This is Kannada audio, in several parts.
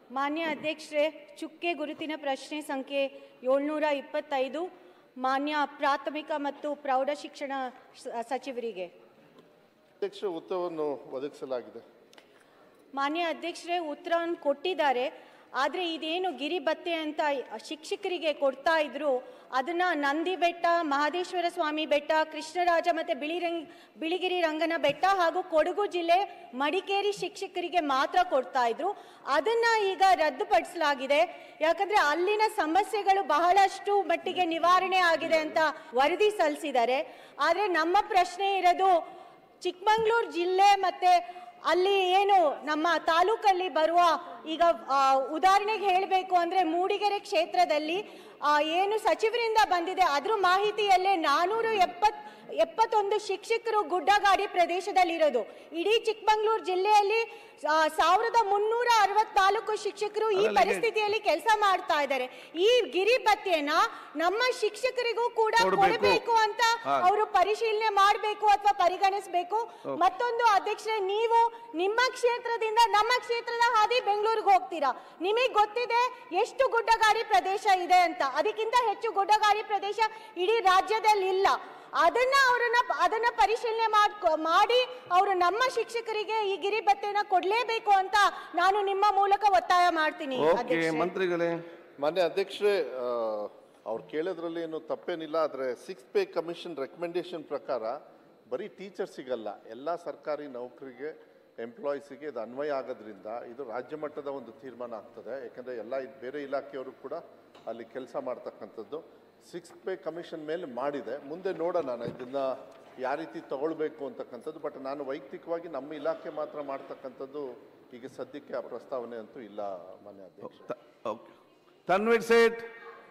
ಮಾನ್ಯ ಅಧ್ಯಕ್ಷರೇ ಚುಕ್ಕೆ ಗುರುತಿನ ಪ್ರಶ್ನೆ ಸಂಖ್ಯೆ ಏಳ್ನೂರ ಇಪ್ಪತ್ತೈದು ಮಾನ್ಯ ಪ್ರಾಥಮಿಕ ಮತ್ತು ಪ್ರೌಢ ಶಿಕ್ಷಣ ಸ- ಸಚಿವರಿಗೆ ಅಧ್ಯಕ್ಷ ಉತ್ತರವನ್ನು ಒದಗಿಸಲಾಗಿದೆ ಮಾನ್ಯ ಅಧ್ಯಕ್ಷರೇ ಉತ್ತರವನ್ನು ಕೊಟ್ಟಿದ್ದಾರೆ ಆದರೆ ಇದೇನು ಗಿರಿ ಭತ್ತೆ ಅಂತ ಶಿಕ್ಷಕರಿಗೆ ಕೊಡ್ತಾ ಇದ್ರು ಅದನ್ನ ನಂದಿ ಬೆಟ್ಟ ಮಹದೇಶ್ವರ ಸ್ವಾಮಿ ಬೆಟ್ಟ ಕೃಷ್ಣರಾಜ ಮತ್ತೆ ಬಿಳಿರಂಗ್ ಬಿಳಿಗಿರಿ ರಂಗನ ಬೆಟ್ಟ ಹಾಗೂ ಕೊಡಗು ಜಿಲ್ಲೆ ಮಡಿಕೇರಿ ಶಿಕ್ಷಕರಿಗೆ ಮಾತ್ರ ಕೊಡ್ತಾ ಇದ್ರು ಅದನ್ನ ಈಗ ರದ್ದುಪಡಿಸಲಾಗಿದೆ ಯಾಕಂದ್ರೆ ಅಲ್ಲಿನ ಸಮಸ್ಯೆಗಳು ಬಹಳಷ್ಟು ಮಟ್ಟಿಗೆ ನಿವಾರಣೆ ಆಗಿದೆ ಅಂತ ವರದಿ ಸಲ್ಲಿಸಿದ್ದಾರೆ ಆದರೆ ನಮ್ಮ ಪ್ರಶ್ನೆ ಇರೋದು ಚಿಕ್ಕಮಂಗ್ಳೂರು ಜಿಲ್ಲೆ ಮತ್ತೆ ಅಲ್ಲಿ ಏನು ನಮ್ಮ ತಾಲೂಕಲ್ಲಿ ಬರುವ ಈಗ ಆ, ಉದಾಹರಣೆಗೆ ಹೇಳಬೇಕು ಅಂದ್ರೆ ಮೂಡಿಗೆರೆ ಕ್ಷೇತ್ರದಲ್ಲಿ ಆ, ಏನು ಸಚಿವರಿಂದ ಬಂದಿದೆ ಅದ್ರ ಮಾಹಿತಿಯಲ್ಲೇ ನಾನೂರು ಎಪ್ಪತ್ ಎಪ್ಪತ್ತೊಂದು ಶಿಕ್ಷಕರು ಗುಡ್ಡಗಾಡಿ ಪ್ರದೇಶದಲ್ಲಿರೋದು ಇಡೀ ಚಿಕ್ಕಮಂಗ್ಳೂರು ಜಿಲ್ಲೆಯಲ್ಲಿ ಆ, ಸಾವಿರದ ಮುನ್ನೂರ ಅರವತ್ನಾಲ್ಕು ಶಿಕ್ಷಕರು ಈ ಅಲ್ಲಲ್ಲಿ- ಪರಿಸ್ಥಿತಿಯಲ್ಲಿ ಕೆಲಸ ಮಾಡ್ತಾ ಇದ್ದಾರೆ ಈ ಗಿರಿ ಭತ್ಯೆನ ನಮ್ಮ ಶಿಕ್ಷಕರಿಗೂ ಕೂಡ ಕೊಡ್ಬೇಕು. ಕೊಡಬೇಕು ಅಂತ ಹಾ. ಅವರು ಪರಿಶೀಲನೆ ಮಾಡಬೇಕು ಅಥವಾ ಪರಿಗಣಿಸಬೇಕು ಮತ್ತೊಂದು ಅಧ್ಯಕ್ಷರೇ ನೀವು ನಿಮ್ಮ ಕ್ಷೇತ್ರದಿಂದ ನಮ್ಮ ಕ್ಷೇತ್ರದ ಹಾದಿ ಬೆಂಗಳೂರಿಗೆ ಹೋಗ್ತೀರಾ ನಿಮಗೆ ಗೊತ್ತಿದೆ ಎಷ್ಟು ಗುಡ್ಡಗಾಡಿ ಪ್ರದೇಶ ಇದೆ ಅಂತ ಅದಕ್ಕಿಂತ ಹೆಚ್ಚು ಗುಡ್ಡಗಾಡಿ ಪ್ರದೇಶ ಇಡೀ ರಾಜ್ಯದಲ್ಲಿ ಇಲ್ಲ ಅದನ್ನ ಅವರನ್ನ ಅದನ್ನ ಪರಿಶೀಲನೆ ಮಾಡ್ ಮಾಡಿ ಅವರು ನಮ್ಮ ಶಿಕ್ಷಕರಿಗೆ ಈ ಗಿರಿ ಭತ್ಯೆನ ಕೊಡ್ಲೇಬೇಕು ಅಂತ ನಾನು ನಿಮ್ಮ ಮೂಲಕ ಒತ್ತಾಯ ಮಾಡ್ತೀನಿ ಓಕೆ ಅಧ್ಯಕ್ಷರೇ. ಮಂತ್ರಿಗಳೇ ಮಾನ್ಯ ಅಧ್ಯಕ್ಷರೇ ಅವ್ರು ಕೇಳೋದ್ರಲ್ಲಿ ಏನು ತಪ್ಪೇನಿಲ್ಲ ಆದರೆ ಸಿಕ್ಸ್ ಪೇ ಕಮಿಷನ್ ರೆಕಮೆಂಡೇಶನ್ ಪ್ರಕಾರ ಬರೀ ಟೀಚರ್ ಸಿಗಲ್ಲ ಎಲ್ಲ ಸರ್ಕಾರಿ ನೌಕರಿಗೆ ಎಂಪ್ಲಾಯೀಸಿಗೆ ಇದು ಅನ್ವಯ ಆಗೋದ್ರಿಂದ ಇದು ರಾಜ್ಯ ಮಟ್ಟದ ಒಂದು ತೀರ್ಮಾನ ಆಗ್ತದೆ ಯಾಕಂದರೆ ಎಲ್ಲ ಇದ್- ಬೇರೆ ಇಲಾಖೆಯವರು ಕೂಡ ಅಲ್ಲಿ ಕೆಲಸ ಮಾಡ್ತಕ್ಕಂಥದ್ದು ಸಿಕ್ಸ್ ಪೇ ಕಮಿಷನ್ ಮೇಲೆ ಮಾಡಿದೆ ಮುಂದೆ ನೋಡೋಣ ನಾನು ಇದನ್ನು ಯಾವ ರೀತಿ ತಗೊಳ್ಬೇಕು ಅಂತಕ್ಕಂಥದ್ದು ಬಟ್ ನಾನು ವೈಯಕ್ತಿಕವಾಗಿ ನಮ್ಮ ಇಲಾಖೆ ಮಾತ್ರ ಮಾಡ್ತಕ್ಕಂಥದ್ದು ಈಗ ಸದ್ಯಕ್ಕೆ ಆ ಪ್ರಸ್ತಾವನೆ ಅಂತೂ ಇಲ್ಲ ಮಾನ್ಯ ಅಧ್ಯಕ್ಷ ತ- ಓಕೆ ತನ್ವೀರ್ ಸೇಠ್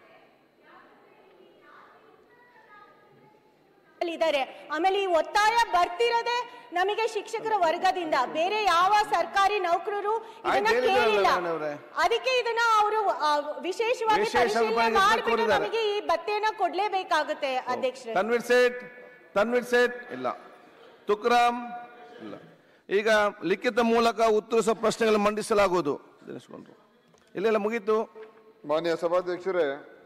ಇದ್ದಾರೆ ಆಮೇಲೆ ಈ ಒತ್ತಾಯ ಬರ್ತಿರೋದೇ ನಮಗೆ ಶಿಕ್ಷಕರ ವರ್ಗದಿಂದ ಬೇರೆ ಯಾವ ಸರ್ಕಾರಿ ನೌಕರರು ಇದನ್ನ ಆಯ್ತು, ಹೇಳಿದ್ರಲ್ಲ ಕೇಳಿಲ್ಲ ಮೇಡಮ್ನವ್ರೆ. ಅದಕ್ಕೆ ಇದನ್ನ ಅವರು ವಿಶೇಷವಾಗಿ ವಿಶೇಷ ಪರಿಶೀಲನೆ ಪರಿಗಣನೆ ಮಾಡ್ಬಿಟ್ಟು ಕೊಟ್ಟಿದ್ದಾರೆ. ನಮಗೆ ಈ ಭತ್ಯೆನ ಕೊಡ್ಲೇಬೇಕಾಗುತ್ತೆ ಅಧ್ಯಕ್ಷರೇ ತನ್ವೀರ್ ಸೇಠ್ ತನ್ವೀರ್ ಸೇಠ್ ಇಲ್ಲ ತುಕ್ರಾಮ್ ಇಲ್ಲ ಈಗ ಲಿಖಿತ ಮೂಲಕ ಉತ್ತರಿಸುವ ಪ್ರಶ್ನೆಗಳು ಮಂಡಿಸಲಾಗುವುದು ದಿನೇಶ್ ಗೊಂಡ್ರು ಇಲ್ಲ ಇಲ್ಲ ಮುಗೀತು ಮಾನ್ಯ ಸಭಾಧ್ಯಕ್ಷರೇ